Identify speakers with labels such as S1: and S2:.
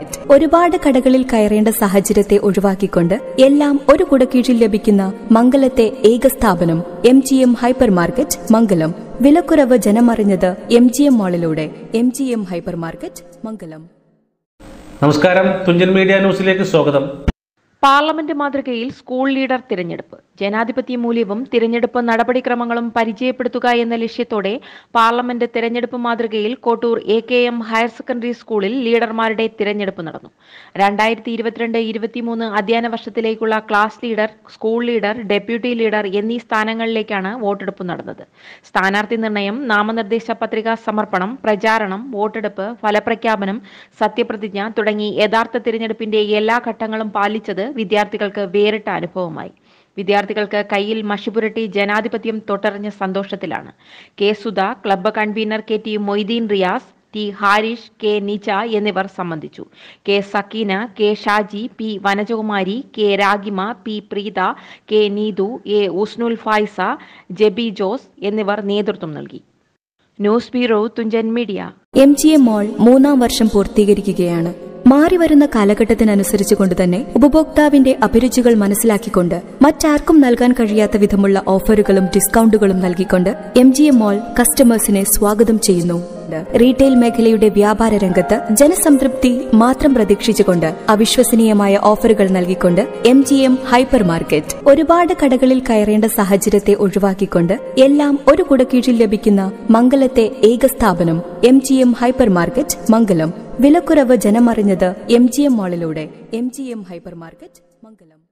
S1: ഒരുപാട് കടകളിൽ കയറേണ്ട സാഹചര്യത്തെ ഒഴിവാക്കിക്കൊണ്ട് എല്ലാം ഒരു കുടക്കീഴിൽ ലഭിക്കുന്ന മംഗലത്തെ ഏക സ്ഥാപനം M G M hyper market Mangalam വിലക്കുറവ് ജനമറിഞ്ഞത് എം ജി എം മാളിലൂടെ M G M hyper market Mangalam
S2: നമസ്കാരം തുഞ്ചൻ മീഡിയ ന്യൂസിലേക്ക് സ്വാഗതം
S3: പാർലമെന്റ് മാതൃകയിൽ സ്കൂൾ ലീഡർ തിരഞ്ഞെടുപ്പ് ജനാധിപത്യ മൂല്യവും തിരഞ്ഞെടുപ്പ് നടപടിക്രമങ്ങളും പരിചയപ്പെടുത്തുക എന്ന ലക്ഷ്യത്തോടെ പാർലമെന്റ് തിരഞ്ഞെടുപ്പ് മാതൃകയിൽ Kottoor A K M higher secondary സ്കൂളിൽ ലീഡർമാരുടെ തിരഞ്ഞെടുപ്പ് നടന്നു രണ്ടായിരത്തി ഇരുപത്തിരണ്ട് ഇരുപത്തിമൂന്ന് അധ്യയന വർഷത്തിലേക്കുള്ള class leader school leader deputy leader എന്നീ സ്ഥാനങ്ങളിലേക്കാണ് വോട്ടെടുപ്പ് നടന്നത് സ്ഥാനാർത്ഥി നിർണയം നാമനിർദ്ദേശ പത്രിക സമർപ്പണം പ്രചാരണം വോട്ടെടുപ്പ് ഫലപ്രഖ്യാപനം സത്യപ്രതിജ്ഞ തുടങ്ങി യഥാർത്ഥ തിരഞ്ഞെടുപ്പിന്റെ എല്ലാ ഘട്ടങ്ങളും പാലിച്ചത് വിദ്യാർത്ഥികൾക്ക് വേറിട്ട അനുഭവമായി വിദ്യാർത്ഥികൾക്ക് കയ്യിൽ മഷിപുരട്ടി ജനാധിപത്യം തൊട്ടറിഞ്ഞ സന്തോഷത്തിലാണ് K Sudha club convener K T Moideen Riyas T Harish K Nicha എന്നിവർ സംബന്ധിച്ചു K Sakeena K Shaji P Vanajakumari K Ragima P Preetha K Neethu A Usnul Faiza Jeby Jose എന്നിവർ നേതൃത്വം നൽകി news bureau Thunchan media
S1: M G M mall മൂന്നാം വർഷം പൂർത്തീകരിക്കുകയാണ് മാറിവരുന്ന കാലഘട്ടത്തിനനുസരിച്ച് കൊണ്ട് തന്നെ ഉപഭോക്താവിന്റെ അഭിരുചികൾ മനസ്സിലാക്കിക്കൊണ്ട് മറ്റാർക്കും നൽകാൻ കഴിയാത്ത വിധമുള്ള ഓഫറുകളും ഡിസ്കൗണ്ടുകളും നൽകിക്കൊണ്ട് എം ജി എം മാൾ കസ്റ്റമേഴ്സിനെ സ്വാഗതം ചെയ്യുന്നു റീറ്റെയിൽ മേഖലയുടെ വ്യാപാര രംഗത്ത് ജനസംതൃപ്തി മാത്രം പ്രതീക്ഷിച്ചുകൊണ്ട് അവിശ്വസനീയമായ ഓഫറുകൾ നൽകിക്കൊണ്ട് M G M hyper market ഒരുപാട് കടകളിൽ കയറേണ്ട സാഹചര്യത്തെ ഒഴിവാക്കിക്കൊണ്ട് എല്ലാം ഒരു കുടക്കീഴിൽ ലഭിക്കുന്ന മംഗലത്തെ ഏക സ്ഥാപനം M G M hyper market Mangalam വിലക്കുറവ് ജനമറിഞ്ഞത് എം ജി എം മാളിലൂടെ M G M hyper market മംഗലം